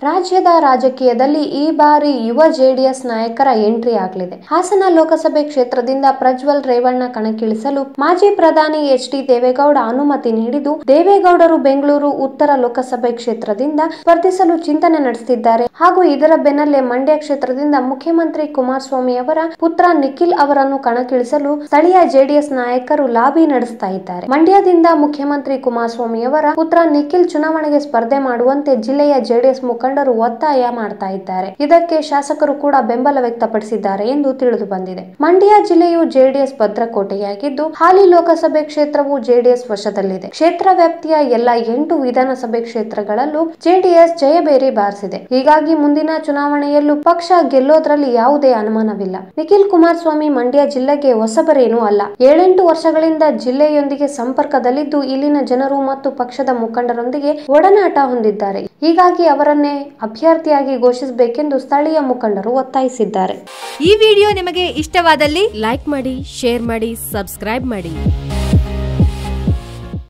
ರಾಜ್ಯದ ರಾಜಕೀಯದಲ್ಲಿ ಈ ಬಾರಿ ಯುವ ಜೆಡಿಎಸ್ ನಾಯಕರ ಎಂಟ್ರಿ ಆಗಲಿದೆ ಹಾಸನ ಲೋಕಸಭೆ ಕ್ಷೇತ್ರದಿಂದ ಪ್ರಜ್ವಲ್ ರೇವಣ್ಣ ಕಣಕ್ಕಿಳಿಸಲು ಮಾಜಿ ಪ್ರಧಾನಿ ಎಚ್ ಡಿ ದೇವೇಗೌಡ ಅನುಮತಿ ನೀಡಿದ್ದು ದೇವೇಗೌಡರು ಬೆಂಗಳೂರು ಉತ್ತರ ಲೋಕಸಭೆ ಕ್ಷೇತ್ರದಿಂದ ಸ್ಪರ್ಧಿಸಲು ಚಿಂತನೆ ನಡೆಸುತ್ತಿದ್ದಾರೆ ಹಾಗೂ ಇದರ ಬೆನ್ನಲ್ಲೇ ಮಂಡ್ಯ ಕ್ಷೇತ್ರದಿಂದ ಮುಖ್ಯಮಂತ್ರಿ ಕುಮಾರಸ್ವಾಮಿ ಅವರ ಪುತ್ರ ನಿಖಿಲ್ ಅವರನ್ನು ಕಣಕ್ಕಿಳಿಸಲು ಸ್ಥಳೀಯ ಜೆಡಿಎಸ್ ನಾಯಕರು ಲಾಬಿ ನಡೆಸ್ತಾ ಇದ್ದಾರೆ ಮಂಡ್ಯದಿಂದ ಮುಖ್ಯಮಂತ್ರಿ ಕುಮಾರಸ್ವಾಮಿ ಅವರ ಪುತ್ರ ನಿಖಿಲ್ ಚುನಾವಣೆಗೆ ಸ್ಪರ್ಧೆ ಮಾಡುವಂತೆ ಜಿಲ್ಲೆಯ ಜೆಡಿಎಸ್ ಮುಖಂಡರು ಒತ್ತಾಯ ಮಾಡ್ತಾ ಇದ್ದಾರೆ ಇದಕ್ಕೆ ಶಾಸಕರು ಕೂಡ ಬೆಂಬಲ ವ್ಯಕ್ತಪಡಿಸಿದ್ದಾರೆ ಎಂದು ತಿಳಿದು ಬಂದಿದೆ ಮಂಡ್ಯ ಜಿಲ್ಲೆಯು ಜೆಡಿಎಸ್ ಭದ್ರಕೋಟೆಯಾಗಿದ್ದು ಹಾಲಿ ಲೋಕಸಭೆ ಕ್ಷೇತ್ರವು ಜೆಡಿಎಸ್ ವಶದಲ್ಲಿದೆ ಕ್ಷೇತ್ರ ವ್ಯಾಪ್ತಿಯ ಎಲ್ಲ ಎಂಟು ವಿಧಾನಸಭೆ ಕ್ಷೇತ್ರಗಳಲ್ಲೂ ಜೆಡಿಎಸ್ ಜಯಬೇರಿ ಬಾರಿಸಿದೆ ಹೀಗಾಗಿ ಮುಂದಿನ ಚುನಾವಣೆಯಲ್ಲೂ ಪಕ್ಷ ಗೆಲ್ಲೋದ್ರಲ್ಲಿ ಯಾವುದೇ ಅನುಮಾನವಿಲ್ಲ ನಿಖಿಲ್ ಕುಮಾರಸ್ವಾಮಿ ಮಂಡ್ಯ ಜಿಲ್ಲೆಗೆ ಹೊಸಬರೇನೂ ಅಲ್ಲ ಏಳೆಂಟು ವರ್ಷಗಳಿಂದ ಜಿಲ್ಲೆಯೊಂದಿಗೆ ಸಂಪರ್ಕದಲ್ಲಿದ್ದು ಇಲ್ಲಿನ ಜನರು ಮತ್ತು ಪಕ್ಷದ ಮುಖಂಡರೊಂದಿಗೆ ಒಡನಾಟ ಹೊಂದಿದ್ದಾರೆ ಹೀಗಾಗಿ ಅವರನ್ನೇ ಅಭ್ಯರ್ಥಿಯಾಗಿ ಘೋಷಿಸಬೇಕೆಂದು ಸ್ಥಳೀಯ ಮುಖಂಡರು ಒತ್ತಾಯಿಸಿದ್ದಾರೆ ಈ ವಿಡಿಯೋ ನಿಮಗೆ ಇಷ್ಟವಾದಲ್ಲಿ ಲೈಕ್ ಮಾಡಿ ಶೇರ್ ಮಾಡಿ ಸಬ್ಸ್ಕ್ರೈಬ್ ಮಾಡಿ